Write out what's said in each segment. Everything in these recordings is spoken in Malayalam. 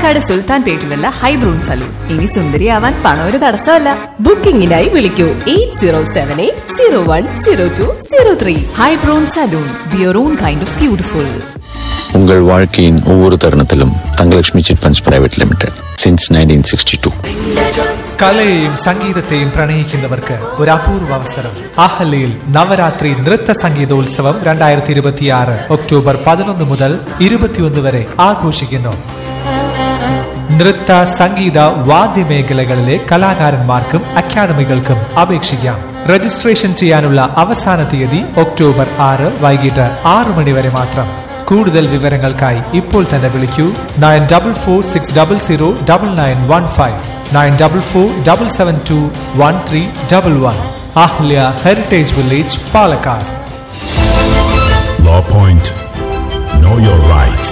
പാലക്കാട് സുൽത്താൻ പേട്ടിലുള്ള ഹൈബ്രൂൺ സലൂൺ ഇനി സുന്ദരിയാവാൻ പണം ഒരു തടസ്സമല്ല ബുക്കിംഗിനായി വിളിക്കൂ eight zero seven eight zero one zero two zero three ஹைப்ரூன் salon be your own kind of beautiful உங்கள் வாழ்க்கையின் ஒவ்வொரு தருணத்திலும் Thangalakshmi chit funds private limited since nineteen sixty two കലയെയും സംഗീതത്തെയും പ്രണയിക്കുന്നവർക്ക് ഒരു അപൂർവ അവസരം അഹല്യയിൽ നവരാത്രി നൃത്ത സംഗീതോത്സവം രണ്ടായിരത്തി ഇരുപത്തിയാറ് ഒക്ടോബർ പതിനൊന്ന് മുതൽ ഇരുപത്തിയൊന്ന് വരെ ആഘോഷിക്കുന്നു നൃത്ത സംഗീത വാദ്യമേഖലകളിലെ കലാകാരന്മാർക്കും അക്കാദമികൾക്കും അപേക്ഷിക്കാം രജിസ്ട്രേഷൻ ചെയ്യാനുള്ള അവസാന തീയതി ഒക്ടോബർ ആറ് വൈകിട്ട് ആറു മണി വരെ മാത്രം കൂടുതൽ വിവരങ്ങൾക്കായി ഇപ്പോൾ തന്നെ വിളിക്കൂ nine double four six double zero double nine one five nine double four double seven two one three double one Ahalya heritage village Palakkad Law Point. Know your rights.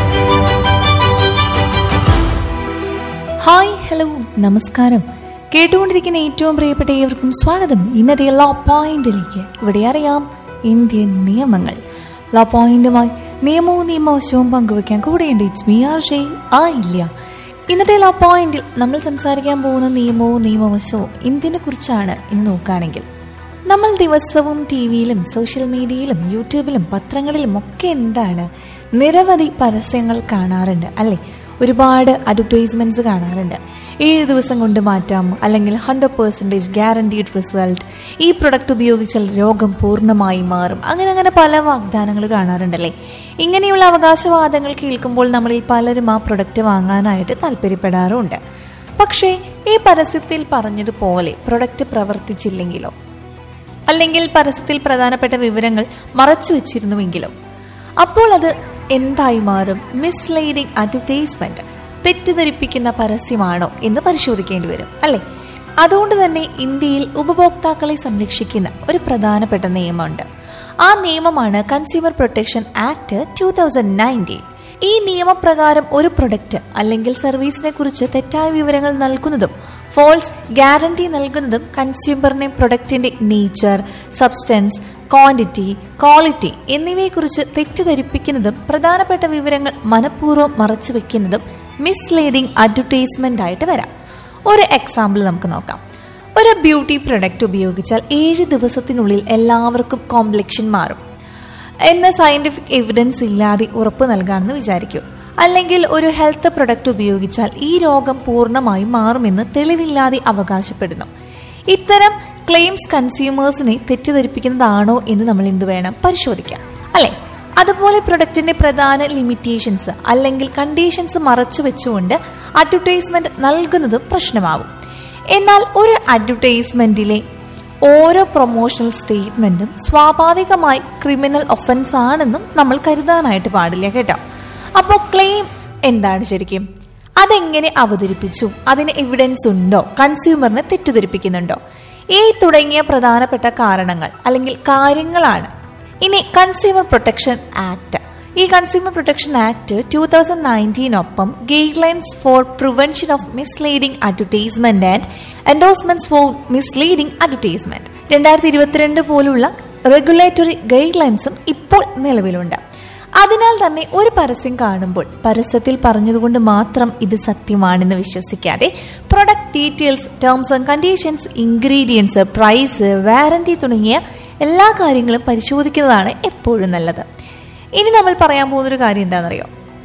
Hi hello നമസ്കാരം കേട്ടുകൊണ്ടിരിക്കുന്ന ഏറ്റവും പ്രിയപ്പെട്ട ഏവർക്കും സ്വാഗതം ഇന്നത്തെ ലോ പോയിന്റിലേക്ക് ഇവിടെ അറിയാം ഇന്ത്യൻ നിയമങ്ങൾ ലോ പോയിന്റുമായി നിയമവും നിയമവശവും പങ്കുവയ്ക്കാൻ കൂടെയുണ്ട് ഇറ്റ്സ് മീ ആർ ഷേ ആ ഇല്ല ഇന്നത്തെ ലോ പോയിന്റിൽ നമ്മൾ സംസാരിക്കാൻ പോകുന്ന നിയമവും നിയമവശവും എന്തിനെ കുറിച്ചാണ് ഇന്ന് നോക്കുകയാണെങ്കിൽ നമ്മൾ ദിവസവും ടി വിയിലും സോഷ്യൽ മീഡിയയിലും യൂട്യൂബിലും പത്രങ്ങളിലും ഒക്കെ എന്താണ് നിരവധി പരസ്യങ്ങൾ കാണാറുണ്ട് അല്ലേ ഒരുപാട് അഡ്വർടൈസ്മെന്റ്സ് കാണാറുണ്ട് ഏഴ് ദിവസം കൊണ്ട് മാറ്റാം അല്ലെങ്കിൽ ഹൺഡ്രഡ് പെർസെൻറ്റേജ് ഗ്യാരണ്ടീഡ് റിസൾട്ട് ഈ പ്രൊഡക്റ്റ് ഉപയോഗിച്ചാൽ രോഗം പൂർണ്ണമായി മാറും അങ്ങനെ അങ്ങനെ പല വാഗ്ദാനങ്ങൾ കാണാറുണ്ടല്ലേ ഇങ്ങനെയുള്ള അവകാശവാദങ്ങൾ കേൾക്കുമ്പോൾ നമ്മളിൽ പലരും ആ പ്രൊഡക്റ്റ് വാങ്ങാനായിട്ട് താല്പര്യപ്പെടാറുമുണ്ട് പക്ഷേ ഈ പരസ്യത്തിൽ പറഞ്ഞതുപോലെ പ്രൊഡക്റ്റ് പ്രവർത്തിച്ചില്ലെങ്കിലോ അല്ലെങ്കിൽ പരസ്യത്തിൽ പ്രധാനപ്പെട്ട വിവരങ്ങൾ മറച്ചു വെച്ചിരുന്നുവെങ്കിലും അപ്പോൾ അത് എന്തായി മാറും മിസ്ലീഡിംഗ് അഡ്വർടൈസ്മെന്റ് തെറ്റിദ്ധരിപ്പിക്കുന്ന പരസ്യമാണോ എന്ന് പരിശോധിക്കേണ്ടി വരും അല്ലേ അതുകൊണ്ട് തന്നെ ഇന്ത്യയിൽ ഉപഭോക്താക്കളെ സംരക്ഷിക്കുന്ന ഒരു പ്രധാനപ്പെട്ട നിയമമുണ്ട് ആ നിയമമാണ് consumer protection act two thousand nineteen ഈ നിയമപ്രകാരം ഒരു പ്രൊഡക്റ്റ് അല്ലെങ്കിൽ സർവീസിനെ കുറിച്ച് തെറ്റായ വിവരങ്ങൾ നൽകുന്നതും ഫോൾസ് ഗ്യാരണ്ടി നൽകുന്നതും കൺസ്യൂമറിനെ പ്രൊഡക്റ്റിന്റെ നേച്ചർ സബ്സ്റ്റൻസ് ക്വാണ്ടിറ്റി ക്വാളിറ്റി എന്നിവയെക്കുറിച്ച് തെറ്റിദ്ധരിപ്പിക്കുന്നതും പ്രധാനപ്പെട്ട വിവരങ്ങൾ മനഃപൂർവ്വം മറച്ചുവെക്കുന്നതും മിസ്ലീഡിംഗ് അഡ്വർടൈസ്മെന്റ് ആയിട്ട് വരാം ഒരു എക്സാമ്പിൾ നമുക്ക് നോക്കാം ഒരു ബ്യൂട്ടി പ്രൊഡക്റ്റ് ഉപയോഗിച്ചാൽ ഏഴ് ദിവസത്തിനുള്ളിൽ എല്ലാവർക്കും കോംപ്ലക്ഷൻ മാറും എന്ന സയന്റിഫിക് എവിഡൻസ് ഇല്ലാതെ ഉറപ്പ് നൽകാമെന്ന് വിചാരിക്കൂ അല്ലെങ്കിൽ ഒരു ഹെൽത്ത് പ്രൊഡക്റ്റ് ഉപയോഗിച്ചാൽ ഈ രോഗം പൂർണ്ണമായും മാറുമെന്ന് തെളിവില്ലാതെ അവകാശപ്പെടുന്നു ഇത്തരം ക്ലെയിംസ് കൺസ്യൂമേഴ്സിനെ തെറ്റിദ്ധരിപ്പിക്കുന്നതാണോ എന്ന് നമ്മൾ എന്ത് വേണം പരിശോധിക്കാം അല്ലെ അതുപോലെ പ്രൊഡക്റ്റിന്റെ പ്രധാന ലിമിറ്റേഷൻസ് അല്ലെങ്കിൽ കണ്ടീഷൻസ് മറച്ചു വെച്ചുകൊണ്ട് അഡ്വർടൈസ്മെന്റ് നൽകുന്നതും പ്രശ്നമാവും എന്നാൽ ഒരു അഡ്വർടൈസ്മെന്റിലെ ഓരോ പ്രൊമോഷണൽ സ്റ്റേറ്റ്മെന്റും സ്വാഭാവികമായി ക്രിമിനൽ ഒഫൻസ് ആണെന്നും നമ്മൾ കരുതാനായിട്ട് പാടില്ല കേട്ടോ അപ്പോൾ ക്ലെയിം എന്താണ് ശരിക്കും അതെങ്ങനെ അവതരിപ്പിച്ചു അതിന് എവിഡൻസ് ഉണ്ടോ കൺസ്യൂമറിനെ തെറ്റിദ്ധരിപ്പിക്കുന്നുണ്ടോ ഈ തുടങ്ങിയ പ്രധാനപ്പെട്ട കാരണങ്ങൾ അല്ലെങ്കിൽ കാര്യങ്ങളാണ് ഇനി കൺസ്യൂമർ പ്രൊട്ടക്ഷൻ ആക്ട് ഈ consumer protection act two thousand നയൻറ്റീനൊപ്പം guidelines for prevention of misleading advertisement and endorsements for misleading advertisement രണ്ടായിരത്തി ഇരുപത്തിരണ്ട് പോലുള്ള റെഗുലേറ്ററി ഗൈഡ് ലൈൻസും ഇപ്പോൾ നിലവിലുണ്ട് അതിനാൽ തന്നെ ഒരു പരസ്യം കാണുമ്പോൾ പരസ്യത്തിൽ പറഞ്ഞതുകൊണ്ട് മാത്രം ഇത് സത്യമാണെന്ന് വിശ്വസിക്കാതെ product details terms and conditions ingredients price warranty തുടങ്ങിയ എല്ലാ കാര്യങ്ങളും പരിശോധിക്കുന്നതാണ് എപ്പോഴും നല്ലത് ഇനി നമ്മൾ പറയാൻ പോകുന്ന ഒരു കാര്യം എന്താണെന്നറിയോ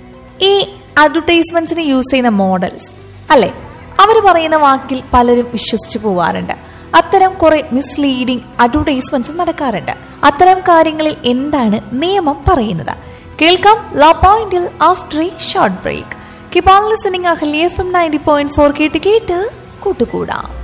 ഈ അഡ്വർടൈസ്മെന്റ്സിന് യൂസ് ചെയ്യുന്ന മോഡൽസ് അല്ലെ അവർ പറയുന്ന വാക്കിൽ പലരും വിശ്വസിച്ചു പോവാറുണ്ട് അത്തരം കുറെ മിസ്ലീഡിംഗ് അഡ്വർടൈസ്മെന്റ്സ് നടക്കാറുണ്ട് അത്തരം കാര്യങ്ങളിൽ എന്താണ് നിയമം പറയുന്നത് കേൾക്കാം ലോ പോയിന്റിൽ after a short break keep on listening Ahalya F M ninety point four കേട്ട് കേട്ട് കൂട്ടുകൂടാം